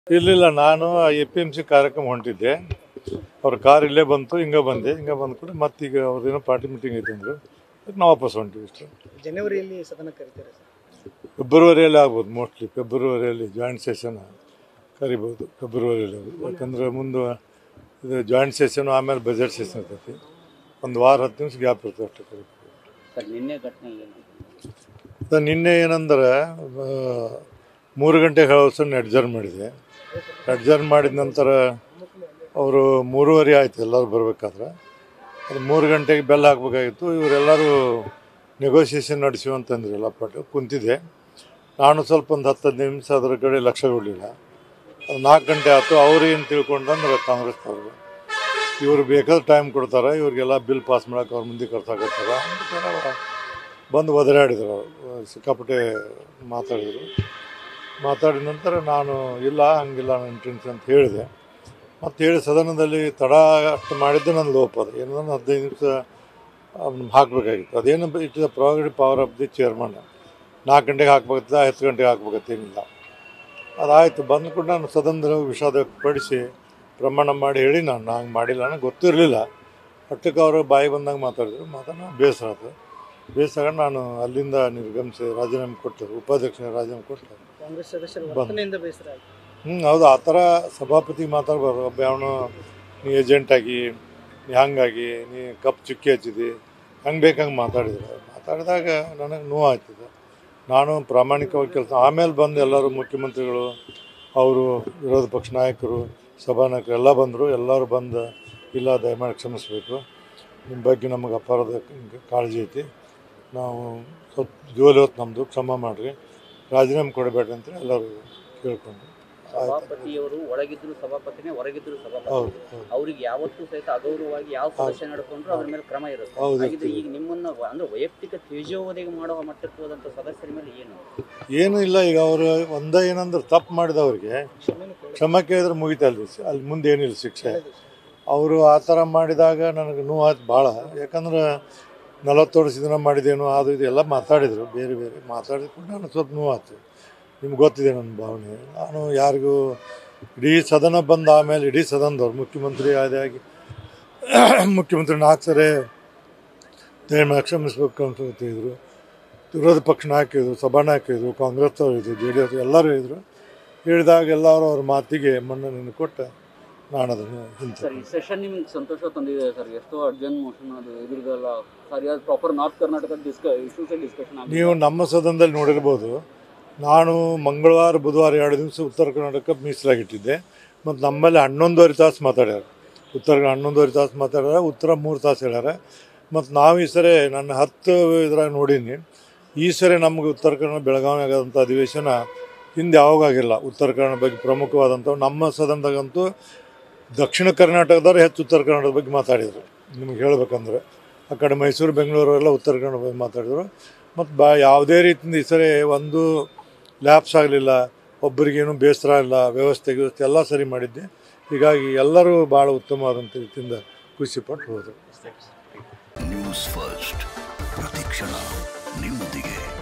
ಇರಲಿಲ್ಲ ನಾನು A P M C ಕಾರ್ಯಕ್ರಮ ಹೊಂಟಿದ್ದೆ ಅವ್ರ ಕಾರ್ ಇಲ್ಲೇ ಬಂತು ಹಿಂಗೆ ಬಂದೆ ಹಿಂಗೆ ಬಂದ ಕೂಡ ಮತ್ತೀಗ ಅವ್ರದ್ದೇನೋ ಪಾರ್ಟಿ ಮೀಟಿಂಗ್ ಐತೆ ಅಂದರು ನಾವು ವಾಪಸ್ ಹೊಂಟಿವಿ ಇಷ್ಟು ಜನವರಿಯಲ್ಲಿ ಸದನ ಕರೀತಾರೆ ಸರ್ ಫೆಬ್ರವರಿಯಲ್ಲಿ ಆಗ್ಬೋದು ಮೋಸ್ಟ್ಲಿ ಫೆಬ್ರವರಿಯಲ್ಲಿ ಜಾಯಿಂಟ್ ಸೆಷನ್ ಕರಿಬೋದು ಫೆಬ್ರವರಿಯಲ್ಲಿ ಆಗ್ಬೋದು. ಯಾಕಂದ್ರೆ ಮುಂದೆ ಇದು ಜಾಯಿಂಟ್ ಸೆಷನ್ ಆಮೇಲೆ ಬಜೆಟ್ ಸೆಷನ್ ಇರ್ತೈತಿ ಒಂದು ವಾರ ಹತ್ತು ನಿಮಿಷ ಗ್ಯಾಪ್ ಇರ್ತದೆ ಅಷ್ಟೇ ಕರಿಬೋದು ಸರ್ ನಿನ್ನೆ ಘಟನೆ ಏನು ಅದು ನಿನ್ನೆ ಏನಂದ್ರೆ ಆ, ಮೂರು ಗಂಟೆಗೆ ಹೌಸನ್ನು ಅಡ್ಜರ್ನ್ ಮಾಡಿದೆ ಅಡ್ಜರ್ನ್ ಮಾಡಿದ ನಂತರ ಅವರು ಮೂರುವರೆ ಆಯಿತು ಎಲ್ಲರೂ ಬರಬೇಕಾದ್ರೆ ಅದು ಮೂರು ಗಂಟೆಗೆ ಬೆಲ್ಲ ಹಾಕ್ಬೇಕಾಗಿತ್ತು ಇವರೆಲ್ಲರೂ ನೆಗೋಸಿಯೇಷನ್ ನಡೆಸಿವು ಅಂತಂದ್ರು ಎಲ್ಲ ಪಟ್ಟು ಕುಂತಿದ್ದೆ ನಾನು ಸ್ವಲ್ಪ ಒಂದು ಹತ್ತು ಹದಿನೈದು ನಿಮಿಷ ಅದರ ಕಡೆ ಲಕ್ಷ್ಯ ಕೊಡಲಿಲ್ಲ ಅದು ನಾಲ್ಕು ಗಂಟೆ ಆಯ್ತು ಅವ್ರು ಏನು ತಿಳ್ಕೊಂಡಂದ್ರೆ ಕಾಂಗ್ರೆಸ್ನವರು ಇವರು ಬೇಕಾದ್ರೆ ಟೈಮ್ ಕೊಡ್ತಾರೆ ಇವ್ರಿಗೆಲ್ಲ ಬಿಲ್ ಪಾಸ್ ಮಾಡೋಕೆ ಅವ್ರ ಮುಂದೆ ಕರ್ಸಾಕತ್ತಾರ ಅಂದ್ಬಿಟ್ಟು ಬಂದು ಒದರಾಡಿದ್ರು ಅವ್ರು ಸಿಕ್ಕಾಪಟ್ಟೆ ಮಾತಾಡಿದರು ಮಾತಾಡಿದ ನಂತರ ನಾನು ಇಲ್ಲ ಹಂಗಿಲ್ಲ ನನ್ನ ಟೆನ್ಷನ್ ಅಂತ ಹೇಳಿದೆ ಮತ್ತು ಹೇಳಿ ಸದನದಲ್ಲಿ ತಡ ಅಷ್ಟು ಮಾಡಿದ್ದು ನನ್ನ ಲೋಪ ಅದು ಏನಂದ್ರೆ ಹದಿನೈದು ನಿಮಿಷ ಅವ್ನು ಹಾಕಬೇಕಾಗಿತ್ತು ಅದೇನು it is the provident power of the chairman ನಾಲ್ಕು ಗಂಟೆಗೆ ಹಾಕ್ಬೇಕತ್ತ ಹತ್ತು ಗಂಟೆಗೆ ಹಾಕ್ಬೇಕತ್ತೇನಿಲ್ಲ ಅದಾಯಿತು ಬಂದ ಕೂಡ ನಾನು ಸದನದಲ್ಲಿ ಹೋಗಿ ವಿಷಾದ ವ್ಯಕ್ತಪಡಿಸಿ ಪ್ರಮಾಣ ಮಾಡಿ ಹೇಳಿ ನಾನು ಹಂಗೆ ಮಾಡಿಲ್ಲ ನನಗೆ ಗೊತ್ತಿರಲಿಲ್ಲ ಅಷ್ಟಕ್ಕೆ ಅವರು ಬಾಯಿ ಬಂದಂಗೆ ಮಾತಾಡಿದ್ರು ಮಾತಾಡ ಬೇಸರ ಆಯ್ತು ಬೇಸರ ನಾನು ಅಲ್ಲಿಂದ ನಿರ್ಗಮಿಸಿ ರಾಜೀನಾಮೆ ಕೊಟ್ಟೆ ಉಪಾಧ್ಯಕ್ಷ ರಾಜೀನಾಮೆ ಕೊಟ್ಟೆ ಕಾಂಗ್ರೆಸ್ ಸದಸ್ಯರ ಬಂದ್. ವರ್ತನೆಯಿಂದ ಬೇಸರ ಆಯ್ತು ಹ್ಞೂ ಹೌದು ಆ ಥರ ಸಭಾಪತಿ ಮಾತಾಡ್ಬಾರ್ದು ಒಬ್ಬ ಅವನು ನೀ ಏಜೆಂಟಾಗಿ ನೀ ಹಂಗಾಗಿ ನೀ ಕಪ್ ಚುಕ್ಕಿ ಹಚ್ಚಿದಿ ಹಂಗೆ ಬೇಕಂಗೆ ಮಾತಾಡಿದ್ರು ಮಾತಾಡಿದಾಗ ನನಗೆ ನೋವು ಆಯ್ತದೆ ನಾನು ಪ್ರಾಮಾಣಿಕವಾಗಿ ಕೆಲಸ ಆಮೇಲೆ ಬಂದು ಎಲ್ಲರೂ ಮುಖ್ಯಮಂತ್ರಿಗಳು ಅವರು ವಿರೋಧ ಪಕ್ಷ ನಾಯಕರು ಸಭಾನಾಯಕರು ಎಲ್ಲ ಬಂದರು ಎಲ್ಲರೂ ಬಂದು ಇಲ್ಲ ದಯಮಾಡಿ ಕ್ಷಮಿಸಬೇಕು ನಿಮ್ಮ ಬಗ್ಗೆ ನಮಗೆ ಅಪಾರದ ಕಾಳಜಿ ಐತಿ ನಾವು ಸ್ವಲ್ಪ ಜೋಲಿ ಹೊತ್ತು ನಮ್ಮದು ಕ್ಷಮ ಮಾಡಿರಿ ರಾಜೀನಾಮೆ ಕೊಡಬೇಡ್ರಿ ಅಂತ ಎಲ್ಲರೂ ಕೇಳ್ಕೊಂಡು ಆಯ್ತು ಸಭಾಪತಿಯವರು ಒಳಗಿದ್ರು ಸಭಾಪತಿನೇ ಹೊರಗಿದ್ರು ಸಭಾಪತಿ ಹೌದು ಹೌದು ಅವ್ರಿಗೆ ಯಾವತ್ತೂ ಸಹಿತ ಅಗೌರವವಾಗಿ ಯಾವ ಸದಸ್ಯ ನಡ್ಕೊಂಡ್ರು ಅದ್ರ ಮೇಲೆ ಕ್ರಮ ಇರುತ್ತೆ ಹೌದು, ಹಾಗಿದ್ರೆ ಇರ್ತದೆ. ಈಗ ನಿಮ್ಮನ್ನ ವ- ಅಂದ್ರೆ ವೈಯಕ್ತಿಕ ತೇಜೋವಧೆಗೆ ಮಾಡುವ ಮಟ್ಟಕ್ಕೆ ಹೋದಂತ ಸದಸ್ಯರ ಮೇಲೆ ಏನು ಏನೂ ಇಲ್ಲ ಈಗ ಅವರು ಒಂದೇ ಏನಂದ್ರೆ ತಪ್ಪು ಮಾಡಿದವ್ರಿಗೆ ಕ್ಷಮೆನೂ ಕೇಳಿ ಕ್ಷಮ ಕೇಳಿದ್ರೆ ಮುಗಿತಲ್ರಿ ಅಲ್ಲಿ ಮುಂದೆ ಏನಿಲ್ಲ ಶಿಕ್ಷೆ ಅವರು ಆ ಥರ ಮಾಡಿದಾಗ ನನಗೆ ನೋವು ಆಯ್ತು ಭಾಳ ಯಾಕಂದ್ರೆ ನಲವತ್ತು ವರ್ಷ ದಿನ ಮಾಡಿದೇನು ಅದು ಇದು ಎಲ್ಲ ಮಾತಾಡಿದರು ಬೇರೆ ಬೇರೆ ಮಾತಾಡಿದ ಕೂಡ ನನಗೆ ಸ್ವಲ್ಪ ನೋವು ಆಯ್ತು ನಿಮ್ಗೆ ಗೊತ್ತಿದೆ ನನ್ನ ಭಾವನೆ ನಾನು ಯಾರಿಗೂ ಇಡೀ ಸದನ ಬಂದ ಆಮೇಲೆ ಇಡೀ ಸದನದವ್ರು ಮುಖ್ಯಮಂತ್ರಿ ಆದಾಗಿ ಮುಖ್ಯಮಂತ್ರಿ ನಾಲ್ಕು ಸರಿ ದಯಮಾಡಿ ಕ್ಷಮಿಸ್ಬೇಕು ಅಂತ ಇದ್ರು ವಿರೋಧ ಪಕ್ಷ ನಾಯಕರು ಸಭಾನಾಯಕರು ಕಾಂಗ್ರೆಸ್ ಅವರು ಇದ್ರು ಜೆ ಡಿ ಎಸ್ ಎಲ್ಲರೂ ಇದ್ರು ಹೇಳಿದಾಗ ಎಲ್ಲರೂ ಅವ್ರ ಮಾತಿಗೆ ಮನ್ನಣೆಯನ್ನು ಕೊಟ್ಟು ನಾನು ಅದನ್ನು ಹಿಂತೆ ಸರ್ ಈ ಸೆಷನ್ ನಿಮ್ಗೆ ಸಂತೋಷ ತಂದಿದೆ ಸರ್ ಎಷ್ಟೋ ಅರ್ಜೆಂಟ್ ಮೋಷನ್ ಅದು ಇದ್ರದ್ದೆಲ್ಲ ಸರಿಯಾದ ಪ್ರಾಪರ್ ನಾರ್ತ್ ಕರ್ನಾಟಕದ ಡಿಸ್ಕ ಇಶ್ಯೂಸ್ ಡಿಸ್ಕಷನ್ ಆಗಿದೆ ನೀವು ನಮ್ಮ ಸದನದಲ್ಲಿ ನೋಡಿರ್ಬೋದು ನಾನು ಮಂಗಳವಾರ ಬುಧವಾರ ಎರಡು ದಿವಸ ಉತ್ತರ ಕರ್ನಾಟಕ ಮೀಸಲಾಗಿಟ್ಟಿದ್ದೆ ಮತ್ತು ನಮ್ಮಲ್ಲಿ ಹನ್ನೊಂದುವರೆ ತಾಸು ಮಾತಾಡ್ಯಾರ ಉತ್ತರ ಹನ್ನೊಂದುವರೆ ತಾಸು ಮಾತಾಡ್ಯಾರ ಉತ್ತರ ಮೂರು ತಾಸು ಹೇಳ್ಯಾರ ಮತ್ತು ನಾವು ಈ ಸರಿ ನನ್ನ ಹತ್ತು ಇದ್ರಾಗ ನೋಡೀನಿ ಈ ಸರಿ ನಮಗೆ ಉತ್ತರ ಕನ್ನಡ ಬೆಳಗಾವಿ ಆಗೋದಂಥ ಅಧಿವೇಶನ ಹಿಂದೆ ಯಾವಾಗ ಆಗಿಲ್ಲ ಉತ್ತರ ಕನ್ನಡ ಬಗ್ಗೆ ಪ್ರಮುಖವಾದಂಥವು ನಮ್ಮ ಸದನದಾಗಂತೂ ದಕ್ಷಿಣ ಕರ್ನಾಟಕದವ್ರು ಹೆಚ್ಚು ಉತ್ತರ ಕನ್ನಡದ ಬಗ್ಗೆ ಮಾತಾಡಿದರು ನಿಮ್ಗೆ ಹೇಳ್ಬೇಕಂದ್ರೆ ಆ ಕಡೆ ಮೈಸೂರು ಬೆಂಗಳೂರು ಎಲ್ಲ ಉತ್ತರ ಕನ್ನಡ ಬಗ್ಗೆ ಮಾತಾಡಿದರು ಮತ್ತು ಬಾ ಯಾವುದೇ ರೀತಿಯಿಂದ ಈ ಸರಿ ಒಂದು ಲ್ಯಾಪ್ಸ್ ಆಗಲಿಲ್ಲ ಒಬ್ಬರಿಗೇನು ಬೇಸರ ಇಲ್ಲ ವ್ಯವಸ್ಥೆ ವ್ಯವಸ್ಥೆ ಎಲ್ಲ ಸರಿ ಮಾಡಿದ್ದೆ ಹೀಗಾಗಿ ಎಲ್ಲರೂ ಭಾಳ ಉತ್ತಮವಾದಂಥ ರೀತಿಯಿಂದ ಖುಷಿಪಟ್ಟು ಹೋದರು ನ್ಯೂಸ್ ಫಸ್ಟ್ ಪ್ರತಿಕ್ಷಣ ನಿಮ್ಮೊಂದಿಗೆ